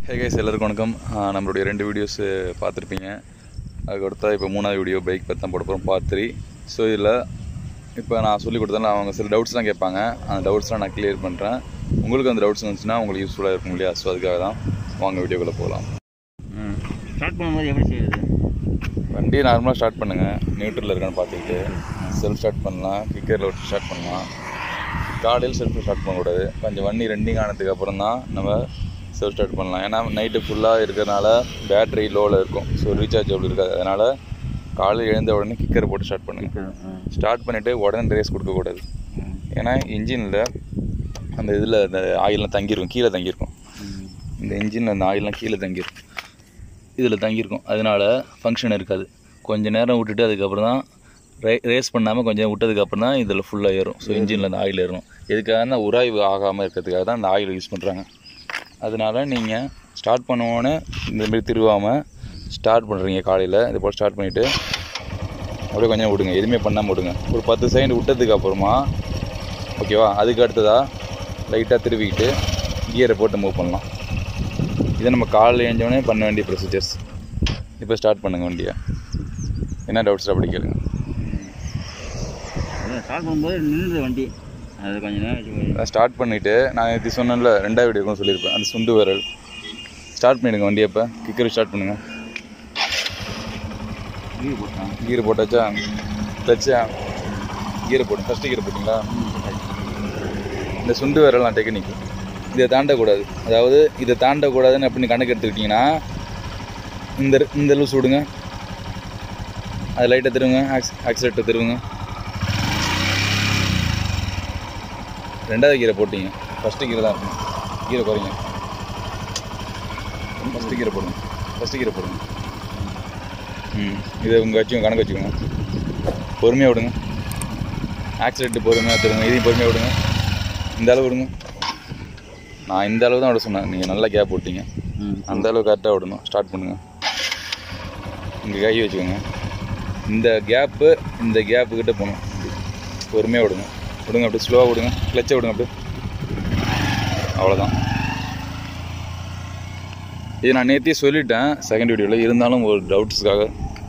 Hey guys எல்லாருக்கும் வணக்கம் ஆஹ் நம்மளுடைய ரெண்டு வீடியோஸ் பார்த்துருப்பீங்க அதுக்கடுத்தா இப்போ மூணாவது வீடியோ பைக் பற்றி தான் போட போகிறோம் பார்ட் த்ரீ ஸோ இதில் இப்போ நான் சொல்லி கொடுத்தேன் அவங்க சில டவுட்ஸ்லாம் கேட்பாங்க அந்த டவுட்ஸ்லாம் நான் கிளியர் பண்ணுறேன் உங்களுக்கு அந்த டவுட்ஸ் வந்துச்சுன்னா உங்களுக்கு யூஸ்ஃபுல்லாக இருக்கும் இல்லையா ஸோ அதுக்காக தான் வாங்க வீடியோக்குள்ளே போகலாம் ஸ்டார்ட் பண்ணும்போது எப்படி செய்யுது வண்டியை நார்மலாக ஸ்டார்ட் பண்ணுங்கள் நியூட்ரலில் இருக்கான்னு பார்த்துக்கிட்டு செல்ஃப் ஸ்டார்ட் பண்ணலாம் கிக்கரில் விட்டு ஸ்டார்ட் பண்ணலாம் காலையில் செல்ஃப் ஸ்டார்ட் பண்ணக்கூடாது கொஞ்சம் வண்டி ரெண்டிங் ஆனதுக்கு அப்புறம் தான் நம்ம செல்ஃப் ஸ்டார்ட் பண்ணலாம் ஏன்னா நைட்டு ஃபுல்லாக இருக்கிறனால பேட்டரி லோவில் இருக்கும் ஸோ ரீசார்ஜ் அவ்வளோ இருக்காது அதனால் காலையில் எழுந்த உடனே கிக்கர் போட்டு ஸ்டார்ட் பண்ணுங்கள் ஸ்டார்ட் பண்ணிவிட்டு உடனே ரேஸ் கொடுக்கக்கூடாது ஏன்னா இன்ஜினில் அந்த இதில் அந்த ஆயிலெலாம் தங்கியிருக்கும் கீழே தங்கியிருக்கும் இந்த இன்ஜினில் அந்த ஆயிலெலாம் கீழே தங்கியிருக்கும் இதில் தங்கியிருக்கும் அதனால ஃபங்க்ஷன் இருக்காது கொஞ்ச நேரம் விட்டுட்டு அதுக்கப்புறம் தான் ரே ரேஸ் பண்ணாமல் கொஞ்சம் விட்டதுக்கப்புறம் தான் இதில் ஃபுல்லாக ஏறும் ஸோ இன்ஜினில் அந்த ஆயில் ஏறும் இதுக்காக உராய்வு ஆகாமல் இருக்கிறதுக்காக தான் அந்த ஆயில் யூஸ் பண்ணுறாங்க அதனால நீங்கள் ஸ்டார்ட் பண்ணுவோன்னே இந்த மாதிரி திருவாமல் ஸ்டார்ட் பண்ணுறீங்க காலையில் இது போல் ஸ்டார்ட் பண்ணிவிட்டு அப்படியே கொஞ்சம் விடுங்க எதுவுமே பண்ணாமல் விடுங்க ஒரு பத்து செகண்ட் விட்டதுக்கு அப்புறமா ஓகேவா அதுக்கு அடுத்ததாக லைட்டாக திருவிக்கிட்டு கியரை போட்டு மூவ் பண்ணலாம் இதை நம்ம காலையில் எழுந்தோடனே பண்ண வேண்டிய ப்ரொசீஜர்ஸ் இப்போ ஸ்டார்ட் பண்ணுங்க வண்டியை என்ன டவுட்ஸ் அப்படி கேளுங்க ஸ்டார்ட் பண்ணும்போது நின்றுது வண்டி அது கொஞ்சம் நேரம் வச்சு நான் ஸ்டார்ட் பண்ணிவிட்டு நான் இது சொன்னேன்ல ரெண்டாவது வீடியோக்கும் சொல்லியிருப்பேன் அந்த சுண்டு விரல் ஸ்டார்ட் பண்ணிடுங்க வண்டியை இப்போ கிக்கர் ஸ்டார்ட் பண்ணுங்கள் கீழ் போட்டான் கீர் போட்டாச்சா கிளச்சா கீரை போட்டு ஃபஸ்ட்டு கீரை போட்டிங்களா இந்த சுண்டு விரலாம் டெக்னிக் இதை தாண்டக்கூடாது அதாவது இதை தாண்டக்கூடாதுன்னு அப்படின்னு கணக்கு எடுத்துக்கிட்டிங்கன்னா இந்த இந்த லூஸ் விடுங்க அது லைட்டாக திருவுங்க ஆக்ஸ் ஆக்சிலேட்டர் திருவுங்க ரெண்டாவது கீரை போட்டீங்க ஃபஸ்ட்டு கீரை தான் இருக்கும் கீரை குறைங்க ஃபஸ்ட்டு கீரை போடுங்க ஃபஸ்ட்டு கீரை போடுங்க ம் இதை உங்கள் வச்சுக்கோங்க கணக்கு வச்சுக்கோங்க பொறுமையாக விடுங்க ஆக்சிலேட்டர் பொறுமையாக திருங்க இதையும் பொறுமையாக விடுங்க இந்த அளவு விடுங்க நான் இந்த அளவு தான் விட சொன்னேன் நீங்கள் நல்லா கேப் விட்டீங்க ம் அந்த அளவு கரெக்டாக விடணும் ஸ்டார்ட் பண்ணுங்கள் இங்கே கை வச்சுக்கோங்க இந்த கேப்பு இந்த கேப்பு கிட்ட போகணும் பொறுமையாக விடுங்க விடுங்க அப்படியே ஸ்லோவாக விடுங்க கிளச்சை விடுங்க அப்படியே அவ்வளோதான் இது நான் நேற்றே சொல்லிட்டேன் செகண்ட் வீடியோவில் இருந்தாலும் ஒரு டவுட்ஸுக்காக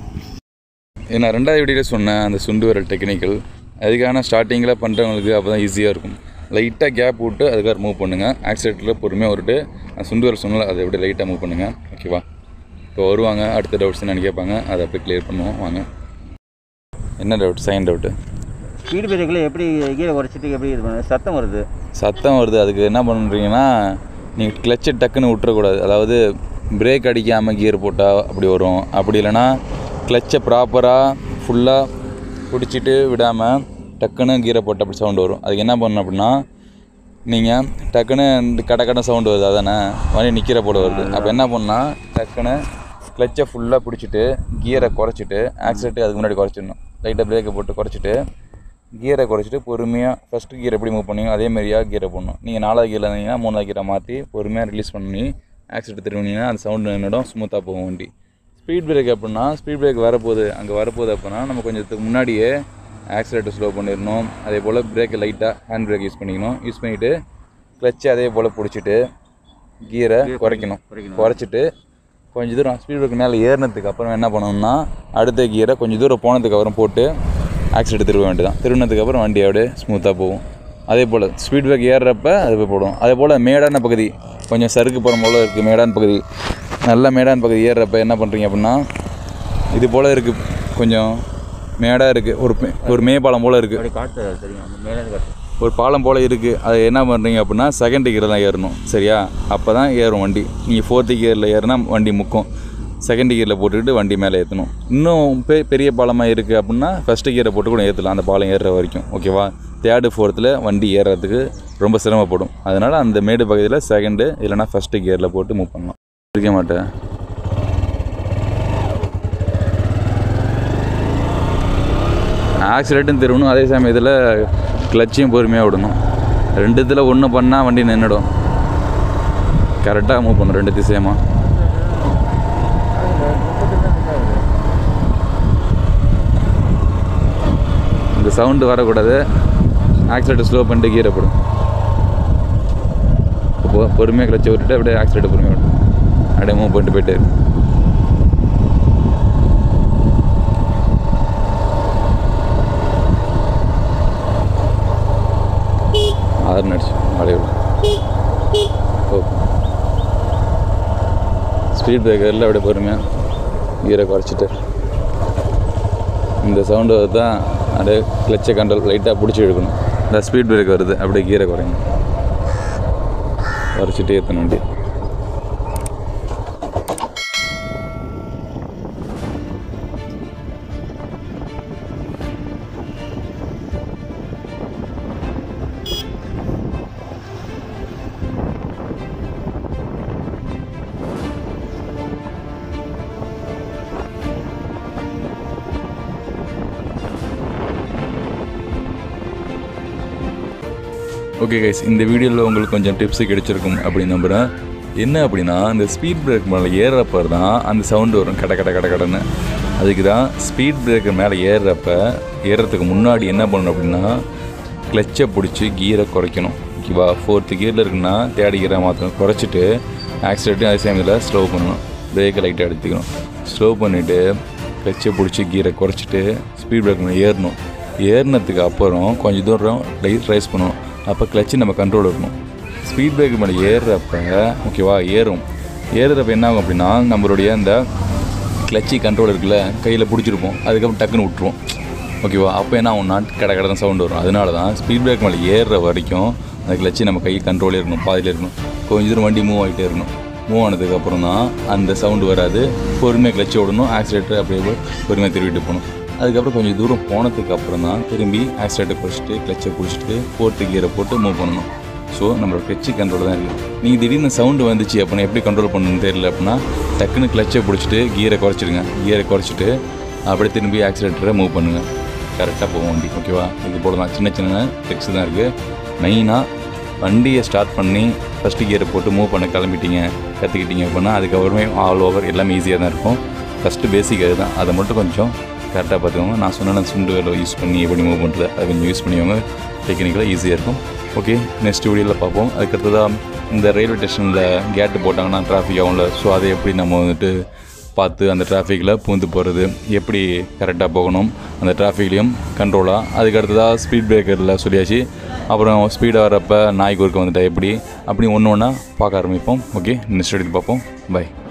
இது நான் ரெண்டாவது வீடியோவில் சொன்னேன் அந்த சுண்டு வரல் டெக்னிக்கல் அதுக்கான ஸ்டார்டிங்கில் பண்ணுறவங்களுக்கு அப்போ தான் ஈஸியாக இருக்கும் லைட்டாக கேப் விட்டு அதுக்காக மூவ் பண்ணுங்கள் ஆக்சிலேட்டரில் பொறுமையாக விட்டுட்டு நான் சுண்டு வரல் சொன்னல அதை எப்படி லைட்டாக மூவ் பண்ணுங்கள் ஓகேவா இப்போ வருவாங்க அடுத்த டவுட்ஸ் என்னென்னு கேட்பாங்க அதை அப்படியே கிளியர் பண்ணுவோம் வாங்க என்ன டவுட் செகண்ட் டவுட்டு ஸ்பீடு பிரேக்கில் எப்படி கீழே குறைச்சிட்டு எப்படி இது பண்ண சத்தம் வருது சத்தம் வருது அதுக்கு என்ன பண்ணுறீங்கன்னா நீங்கள் கிளச்சை டக்குன்னு விட்டுறக்கூடாது அதாவது பிரேக் அடிக்காமல் கியர் போட்டால் அப்படி வரும் அப்படி இல்லைன்னா கிளச்சை ப்ராப்பராக ஃபுல்லாக பிடிச்சிட்டு விடாமல் டக்குன்னு கீரை போட்டு அப்படி சவுண்டு வரும் அதுக்கு என்ன பண்ணணும் அப்படின்னா நீங்கள் டக்குன்னு இந்த கட கட சவுண்டு வருது அதானே வண்டி நிற்கிற போல வருது அப்போ என்ன பண்ணால் டக்குன்னு கிளச்சை ஃபுல்லாக பிடிச்சிட்டு கியரை குறைச்சிட்டு ஆக்சிலேட்டு அதுக்கு முன்னாடி குறைச்சிடணும் லைட்டாக பிரேக்கை போட்டு குறைச்சிட்டு கியரை குறைச்சிட்டு பொறுமையாக ஃபஸ்ட்டு கியர் எப்படி மூவ் பண்ணுவீங்க அதே மாதிரியா கியரை போடணும் நீங்கள் நாலாவது கியரில் இருந்தீங்கன்னா மூணாவது கியரை மாற்றி பொறுமையாக ரிலீஸ் பண்ணி ஆக்சிலேட் திரும்பினீங்கன்னா அந்த சவுண்டு நின்றுடும் ஸ்மூத்தாக போகும் வண்டி ஸ்பீட் பிரேக் அப்படின்னா ஸ்பீட் பிரேக் வரப்போகுது அங்கே வரப்போகுது அப்படின்னா நம்ம கொஞ்சத்துக்கு முன்னாடியே ஆக்சிலேட்டர் ஸ்லோ பண்ணிடணும் அதே போல் பிரேக்கை லைட்டாக ஹேண்ட் பிரேக் யூஸ் பண்ணிக்கணும் யூஸ் பண்ணிவிட்டு கிளச்சை அதே போல் பிடிச்சிட்டு கியரை குறைக்கணும் குறைக்கணும். குறைச்சிட்டு கொஞ்சம் தூரம் ஸ்பீட் பிரேக் மேலே ஏறினதுக்கு அப்புறம் என்ன பண்ணணும்னா அடுத்த கியரை கொஞ்சம் தூரம் போனதுக்கு அப்புறம் போட்டு ஆக்சிலேட்டர் திரும்ப வேண்டியதான் திரும்பினதுக்கு அப்புறம் வண்டி அப்படியே ஸ்மூத்தாக போகும் அதே போல் ஸ்பீட் பிரேக் ஏறுறப்ப அது போய் போடும் அதே போல் மேடான பகுதி கொஞ்சம் சறுக்கு போகிற போல் இருக்குது மேடான பகுதி நல்ல மேடான பகுதி ஏறுறப்ப என்ன பண்ணுறீங்க அப்படின்னா இது போல் இருக்குது கொஞ்சம் மேடாக இருக்குது ஒரு மே- ஒரு மேம்பாலம் போல் இருக்குது அப்படி காட்டு தெரியும் அந்த மேலே இருந்து காட்டு ஒரு பாலம் போல் இருக்குது அது என்ன பண்ணுறீங்க அப்படின்னா செகண்ட் கியர் தான் ஏறணும் சரியா அப்போ தான் ஏறும் வண்டி நீங்கள் ஃபோர்த்து கியரில் ஏறினா வண்டி முக்கும் செகண்ட் கியரில் போட்டுக்கிட்டு வண்டி மேலே ஏற்றணும் இன்னும் பெ பெரிய பாலமாக இருக்குது அப்படின்னா ஃபஸ்ட்டு கியரை போட்டு கூட ஏற்றலாம் அந்த பாலம் ஏறுற வரைக்கும் ஓகேவா தேர்டு ஃபோர்த்தில் வண்டி ஏறுறதுக்கு ரொம்ப சிரமப்படும் அதனால் அந்த மேடு பகுதியில் செகண்டு இல்லைனா ஃபஸ்ட்டு கியரில் போட்டு மூவ் பண்ணலாம் இருக்க மாட்டேன் ஆக்சிலேட்டும் திரும்பணும் அதே சமயத்தில் கிளச்சையும் பொறுமையாக விடணும் ரெண்டுத்தில் ஒன்று பண்ணால் வண்டி நின்றுடும் கரெக்டாக மூவ் பண்ணணும் ரெண்டு திசையமா இந்த சவுண்டு வரக்கூடாது ஆக்சிலேட்டர் ஸ்லோ பண்ணிட்டு கீரை போடும் இப்போ பொறுமையாக கிளச்சை விட்டுட்டு அப்படியே ஆக்சிலேட்டர் பொறுமையாக விடும் அப்படியே மூவ் பண்ணிட்டு போயிட்டு இரு. ஆறு நடிச்சு அப்படியே விடு. ஓ ஸ்பீட் பிரேக்கரில் அப்படியே பொறுமையாக கீரை குறைச்சிட்டு இந்த சவுண்டு தான் அப்படியே கிளச்சை கண்ட்ரோல் லைட்டாக பிடிச்சி இழுக்கணும் இந்த ஸ்பீட் பிரேக் வருது அப்படியே கீரை குறைங்க குறைச்சிட்டே ஏற்றணும் வண்டி ஓகே கைஸ் இந்த வீடியோவில் உங்களுக்கு கொஞ்சம் டிப்ஸு கிடைச்சிருக்கும் அப்படின்னு நம்புகிறேன் என்ன அப்படின்னா இந்த ஸ்பீட் பிரேக் மேலே ஏறுறப்ப தான் அந்த சவுண்டு வரும் கட கட கட கடன்னு அதுக்கு தான் ஸ்பீட் பிரேக்கர் மேலே ஏறுறப்ப ஏறுறதுக்கு முன்னாடி என்ன பண்ணணும் அப்படின்னா கிளச்சை பிடிச்சி கீரை குறைக்கணும் ஓகேவா ஃபோர்த்து கியரில் இருக்குன்னா தேர்ட் கீரை மாற்றணும் குறைச்சிட்டு ஆக்சிடென்ட்டும் அதே சமயத்தில் ஸ்லோ பண்ணணும் பிரேக்கை லைட்டாக எடுத்துக்கணும் ஸ்லோ பண்ணிவிட்டு கிளச்சை பிடிச்சி கீரை குறைச்சிட்டு ஸ்பீட் பிரேக் மேலே ஏறணும் ஏறினதுக்கு அப்புறம் கொஞ்சம் தூரம் லைட் ரைஸ் பண்ணணும் அப்போ கிளச்சு நம்ம கண்ட்ரோல் இருக்கணும் ஸ்பீட் பிரேக் மேலே ஏறுறப்ப ஓகேவா ஏறும் ஏறுறப்ப என்ன ஆகும் அப்படின்னா நம்மளுடைய அந்த கிளச்சி கண்ட்ரோல் இருக்குல்ல கையில் பிடிச்சிருப்போம் அதுக்கப்புறம் டக்குன்னு விட்டுருவோம் ஓகேவா அப்போ என்ன ஆகும்னா கடை கடை தான் சவுண்ட் வரும் அதனால தான் ஸ்பீட் பிரேக் மேலே ஏறுற வரைக்கும் அந்த கிளச்சி நம்ம கை கண்ட்ரோலே இருக்கணும் பாதியில் இருக்கணும் கொஞ்சம் தூரம் வண்டி மூவ் ஆகிட்டே இருக்கணும் மூவ் ஆனதுக்கப்புறம் தான் அந்த சவுண்டு வராது பொறுமையாக கிளச்சி விடணும் ஆக்சிலேட்டர் அப்படியே பொறுமையாக திருவிட்டு போகணும் அதுக்கப்புறம் கொஞ்சம் தூரம் போனதுக்கு அப்புறம் தான் திரும்பி ஆக்சிலேட்டர் குடிச்சிட்டு கிளச்சை பிடிச்சிட்டு ஃபோர்த்து கியரை போட்டு மூவ் பண்ணணும் ஸோ நம்மளோட கிளச்சி கண்ட்ரோல் தான் இருக்குது நீங்கள் திடீர்னு சவுண்டு வந்துச்சு அப்படின்னா எப்படி கண்ட்ரோல் பண்ணணும்னு தெரியல அப்படின்னா டக்குன்னு கிளச்சை பிடிச்சிட்டு கியரை குறைச்சிடுங்க கியரை குறைச்சிட்டு அப்படியே திரும்பி ஆக்சிலேட்டரை மூவ் பண்ணுங்கள் கரெக்டாக போகும் வண்டி ஓகேவா இது போல தான் சின்ன சின்ன ட்ரிக்ஸ் தான் இருக்குது மெயினாக வண்டியை ஸ்டார்ட் பண்ணி ஃபஸ்ட்டு கியரை போட்டு மூவ் பண்ண கிளம்பிட்டீங்க கற்றுக்கிட்டீங்க அப்படின்னா அதுக்கப்புறமே ஆல் ஓவர் எல்லாமே ஈஸியாக தான் இருக்கும் ஃபஸ்ட்டு பேசிக் அதுதான் அதை மட்டும் கொஞ்சம் கரெக்டாக பார்த்துக்கோங்க நான் சொன்ன சுண்டு வேலை யூஸ் பண்ணி எப்படி மூவ் பண்ணுறது அதை கொஞ்சம் யூஸ் பண்ணிக்கோங்க டெக்னிக்கலாக ஈஸியாக இருக்கும் ஓகே நெக்ஸ்ட் வீடியோவில் பார்ப்போம் அதுக்கடுத்ததாக இந்த ரயில்வே ஸ்டேஷனில் கேட்டு போட்டாங்கன்னா டிராஃபிக் ஆகும்ல ஸோ அதை எப்படி நம்ம வந்துட்டு பார்த்து அந்த டிராஃபிக்கில் பூந்து போகிறது எப்படி கரெக்டாக போகணும் அந்த டிராஃபிக்லேயும் கண்ட்ரோலாக அதுக்கு அடுத்ததாக ஸ்பீட் பிரேக்கரில் சொல்லியாச்சு அப்புறம் ஸ்பீடாக வரப்போ நாய் குறுக்க வந்துட்டா எப்படி அப்படி ஒன்று ஒன்றா பார்க்க ஆரம்பிப்போம் ஓகே நெக்ஸ்ட் எடுத்து பார்ப்போம் பை